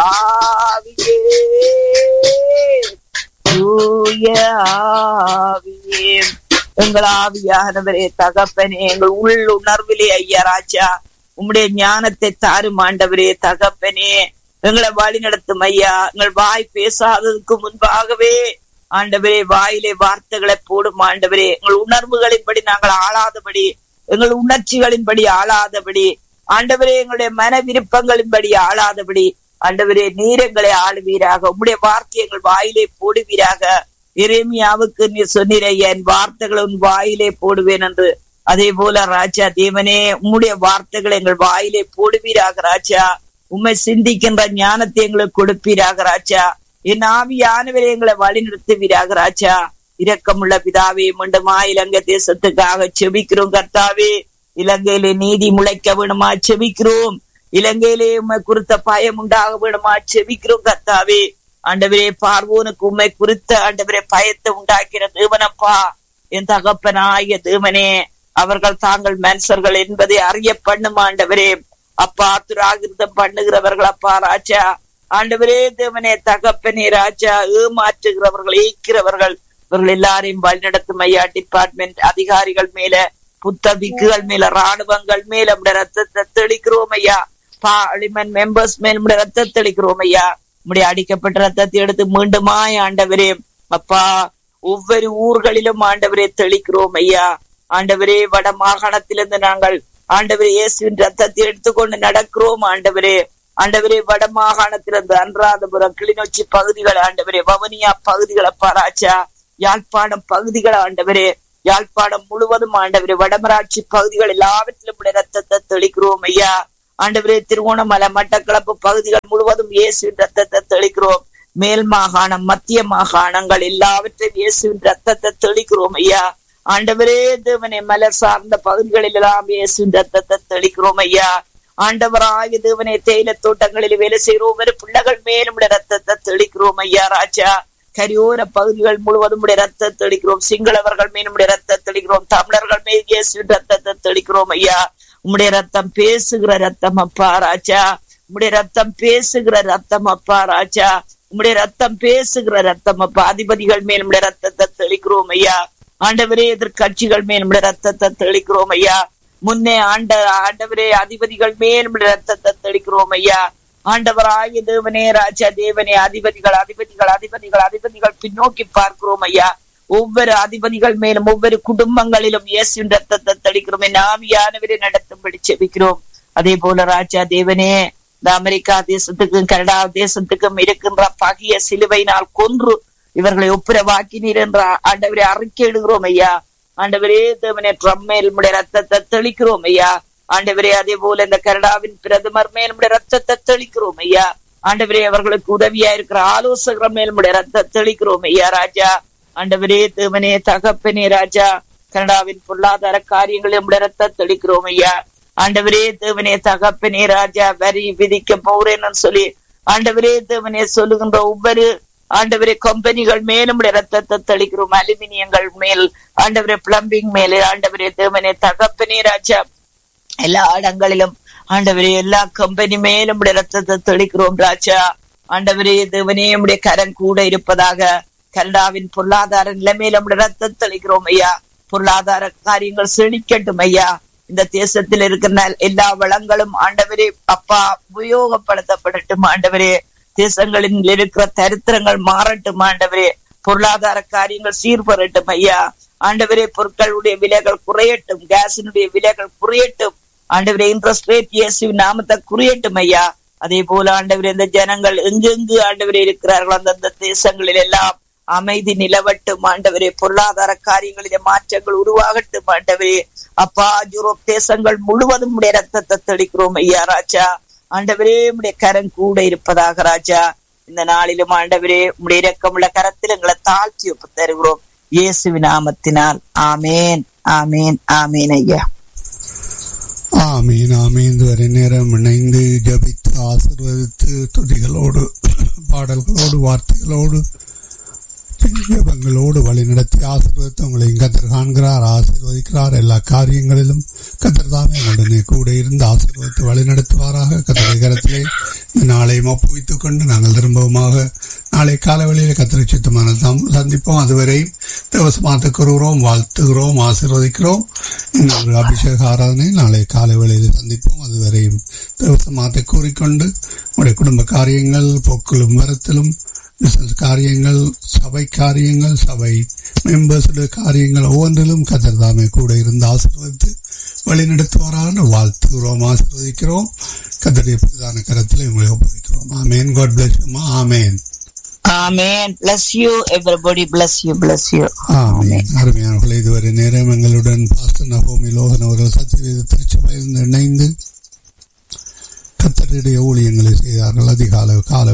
ஆவியே தூய ஆவியே எங்கள் ஆவியானவரே தகப்பனே எங்கள் உள் உணர்விலே ஐயா ராஜா உம்முடைய ஞானத்தை தாரும் ஆண்டவரே தகப்பனே எங்களை வழி நடத்தும் ஐயா எங்கள் வாய் பேசாததுக்கு முன்பாகவே ஆண்டவரே வாயிலே வார்த்தைகளை போடும் ஆண்டவரே எங்கள் உணர்வுகளின்படி நாங்கள் ஆளாதபடி எங்கள் உணர்ச்சிகளின்படி ஆளாதபடி ஆண்டவரே எங்களுடைய மன விருப்பங்களின்படி ஆளாதபடி ஆண்டவரே நீர் எங்களை ஆளுவீராக உம்முடைய வார்த்தை எங்கள் வாயிலே போடுவீராக எரேமியாவுக்கு நீர் சொன்னீர என் வார்த்தைகளை உன் வாயிலே போடுவேன் என்று அதே போல ராஜா தேவனே உம்முடைய வார்த்தைகளை எங்கள் வாயிலே போடுவீராக ராஜா உம்மை சிந்திக்கின்ற ஞானத்தை எங்களுக்கு கொடுப்பீராக ராஜா என் ஆவியானவரை எங்களை வழி நடத்துவீராக ராஜா இரக்கமுள்ள பிதாவே மீண்டுமா இலங்கை தேசத்துக்காக செபிக்கிறோம் கர்த்தாவே இலங்கையிலே நீதி முளைக்க வேணுமா செபிக்கிறோம் இலங்கையிலே உண்மை குறித்த பயம் உண்டாக வேணுமா செபிக்கிறோம் கர்த்தாவே ஆண்டவரே பார்வோனுக்கு உண்மை குறித்த ஆண்டவரே பயத்தை உண்டாக்கிற தேவனப்பா என் தகப்பனாய தேவனே அவர்கள் தாங்கள் மனுஷர்கள் என்பதை அறிய பண்ணும் ஆண்டவரே அப்பா துராகிருதம் பண்ணுகிறவர்கள் அப்பா ராஜா ஆண்டவரே தேவனே தகப்பனே ராஜா ஏமாற்றுகிறவர்கள் ஈக்கிறவர்கள் இவர்கள் எல்லாரையும் வழிநடத்தும் ஐயா டிபார்ட்மெண்ட் அதிகாரிகள் மேல புத்தபிக்குகள் மேல ராணுவங்கள் மேல நம்முடைய ரத்தத்தை தெளிக்கிறோம் ஐயா பார்லிமெண்ட் மெம்பர்ஸ் மேல் நம்முடைய ரத்தத்தை தெளிக்கிறோம் ஐயா நம்முடைய அடிக்கப்பட்ட ரத்தத்தை எடுத்து மீண்டுமாய் ஆண்டவரே அப்பா ஒவ்வொரு ஊர்களிலும் ஆண்டவரே தெளிக்கிறோம் ஐயா ஆண்டவரே வட மாகாணத்திலிருந்து நாங்கள் ஆண்டவரே இயேசுவின் ரத்தத்தை எடுத்துக்கொண்டு நடக்கிறோம் ஆண்டவரே ஆண்டவரே வட மாகாணத்திலிருந்து அன்றாதபுரம் கிளிநொச்சி பகுதிகள் ஆண்டவரே வவனியா பகுதிகளை பாராச்சா யாழ்ப்பாணம் பகுதிகள் ஆண்டவரே யாழ்ப்பாணம் முழுவதும் ஆண்டவரே வடமராட்சி பகுதிகள் எல்லாவற்றிலும் உடைய ரத்தத்தை தெளிக்கிறோம் ஐயா ஆண்டவரே திருவோணமலை மட்டக்களப்பு பகுதிகள் முழுவதும் இயேசுவின் ரத்தத்தை தெளிக்கிறோம் மேல் மாகாணம் மத்திய மாகாணங்கள் எல்லாவற்றையும் இயேசுவின் ரத்தத்தை தெளிக்கிறோம் ஐயா ஆண்டவரே தேவனே மலர் சார்ந்த பகுதிகளில் எல்லாம் இயேசுவின் ரத்தத்தை தெளிக்கிறோம் ஐயா ஆண்டவராய தேவனே தேயில தோட்டங்களில் வேலை செய்கிறோம் ஒரு பிள்ளைகள் மேலும் ரத்தத்தை தெளிக்கிறோம் ஐயா ராஜா கரியோர பகுதிகள் முழுவதும் உடைய ரத்தத்தை தெளிக்கிறோம் சிங்களவர்கள் மேலும் உடைய ரத்தத்தை தெளிக்கிறோம் தமிழர்கள் மேல் இயேசுவின் ரத்தத்தை தெளிக்கிறோம் ஐயா உம்முடைய ரத்தம் பேசுகிற ரத்தம் அப்பா ராஜா உம்முடைய ரத்தம் பேசுகிற ரத்தம் அப்பா ராஜா உம்முடைய ரத்தம் பேசுகிற ரத்தம் அப்பா அதிபதிகள் மேல் உடைய ரத்தத்தை தெளிக்கிறோம் ஐயா ஆண்டவரே எதிர்கட்சிகள் மேல் உடைய ரத்தத்தை தெளிக்கிறோம் ஐயா முன்னே ஆண்ட ஆண்டவரே அதிபதிகள் மேல் உடைய ரத்தத்தை தெளிக்கிறோம் ஐயா ஆண்டவராய தேவனே ராஜா தேவனே அதிபதிகள் அதிபதிகள் அதிபதிகள் அதிபதிகள் பின்னோக்கி பார்க்கிறோம் ஐயா ஒவ்வொரு அதிபதிகள் மேலும் ஒவ்வொரு குடும்பங்களிலும் இயேசுவின் ரத்தத்தை தெளிக்கிறோம் என் ஆவியானவரை நடத்தும்படி செபிக்கிறோம் அதே போல ராஜா தேவனே இந்த அமெரிக்கா தேசத்துக்கும் கனடா தேசத்துக்கும் இருக்கின்ற பகிய சிலுவையினால் கொன்று இவர்களை ஒப்புரவாக்கினீர் என்ற ஆண்டவரை அறிக்கையிடுகிறோம் ஐயா ஆண்டவரே தேவனே ட்ரம் மேல் நம்முடைய ரத்தத்தை தெளிக்கிறோம் ஐயா ஆண்டவரே அதே போல இந்த கனடாவின் பிரதமர் மேல் நம்முடைய ரத்தத்தை தெளிக்கிறோம் ஐயா ஆண்டவரே அவர்களுக்கு உதவியா இருக்கிற ஆலோசகர் மேல் நம்முடைய ரத்தத்தை தெளிக்கிறோம் ஐயா ராஜா ஆண்டவரே தேவனே தகப்பனே ராஜா கனடாவின் பொருளாதார காரியங்கள் நம்முடைய ரத்தத்தை தெளிக்கிறோம் ஐயா ஆண்டவரே தேவனே தகப்பனே ராஜா வரி விதிக்க போறேன்னு சொல்லி ஆண்டவரே தேவனே சொல்லுகின்ற ஒவ்வொரு ஆண்டவரே கம்பெனிகள் மேலும் ரத்தத்தை தெளிக்கிறோம் அலுமினியங்கள் மேல் ஆண்டவரே பிளம்பிங் மேலே ஆண்டவரே தேவனே தகப்பனே ராஜா எல்லா இடங்களிலும் ஆண்டவரே எல்லா கம்பெனி மேலும் ரத்தத்தை தெளிக்கிறோம் ராஜா ஆண்டவரே தேவனே உடைய கரம் கூட இருப்பதாக கனடாவின் பொருளாதார நிலைமையில நம்முடைய ரத்தத்தை தெளிக்கிறோம் ஐயா பொருளாதார காரியங்கள் செழிக்கட்டும் ஐயா இந்த தேசத்தில் இருக்கிற எல்லா வளங்களும் ஆண்டவரே அப்பா உபயோகப்படுத்தப்படட்டும் ஆண்டவரே தேசங்களில் இருக்கிற தரித்திரங்கள் மாறட்டும் ஆண்டவரே பொருளாதார காரியங்கள் சீர்பெறட்டும் ஐயா ஆண்டவரே பொருட்களுடைய விலைகள் குறையட்டும் கேஸினுடைய விலைகள் குறையட்டும் ஆண்டவரே இன்ட்ரெஸ்ட் ரேட் இயேசுவின் நாமத்தை குறையட்டும் ஐயா அதே போல ஆண்டவரே இந்த ஜனங்கள் எங்கெங்கு ஆண்டவரே இருக்கிறார்கள் அந்தந்த தேசங்களில் எல்லாம் அமைதி நிலவட்டும் ஆண்டவரே பொருளாதார காரியங்களிலே மாற்றங்கள் உருவாகட்டும் ஆண்டவரே அப்பா யூரோப் தேசங்கள் முழுவதும் உடைய ரத்தத்தை தெளிக்கிறோம் ஐயா ராஜா ஆண்டவரே உடைய கரம் கூட இருப்பதாக ராஜா இந்த நாளிலும் ஆண்டவரே உடைய இரக்கமுள்ள கரத்தில் எங்களை தாழ்த்தி ஒப்பு தருகிறோம் இயேசு நாமத்தினால் ஆமேன் ஆமேன் ஆமேன் ஐயா ஆமீன் ஆமீன் வரை நேரம் இணைந்து ஜபித்து ஆசிர்வதித்து துதிகளோடு பாடல்களோடு வார்த்தைகளோடு ஜபங்களோடு வழி நடத்தி ஆசீர்வதித்து உங்களை கத்தர் காண்கிறார் ஆசீர்வதிக்கிறார் எல்லா காரியங்களிலும் கத்தர் தாமே உங்களுடைய கூட இருந்து ஆசீர்வதித்து வழிநடத்துவாராக கத்தரை கரத்திலே இந்த நாளையும் ஒப்புவித்துக் கொண்டு நாங்கள் திரும்பவுமாக நாளை காலவெளியில கத்திரை சித்தமான சந்திப்போம் அதுவரை தேவசமாத்த கூறுகிறோம் வாழ்த்துகிறோம் ஆசீர்வதிக்கிறோம் இன்னொரு அபிஷேக ஆராதனை நாளை காலை வேளையில் சந்திப்போம் அதுவரையும் தேவசமாத்தை கூறிக்கொண்டு உடைய குடும்ப காரியங்கள் போக்கிலும் வரத்திலும் பிசினஸ் காரியங்கள் சபை காரியங்கள் சபை மெம்பர்ஸுடைய காரியங்கள் ஒவ்வொன்றிலும் கத்தர் தாமே கூட இருந்து ஆசீர்வதித்து வழிநடத்துவாரான வாழ்த்துகிறோம் ஆசீர்வதிக்கிறோம் கத்தருடைய பிரதான கரத்தில் உங்களை ஒப்புவிக்கிறோம் ஆமேன் God bless amen Amen. Bless you, everybody. Bless you, bless you. ஆமீன் அருமையானவர்களே இதுவரை நேரம் எங்களுடன் பாஸ்டர் நகோமி லோகன் அவர்கள் சத்தியவேத திருச்சபையில் இணைந்து கத்தருடைய ஊழியங்களை செய்தார்கள் அதிகால கால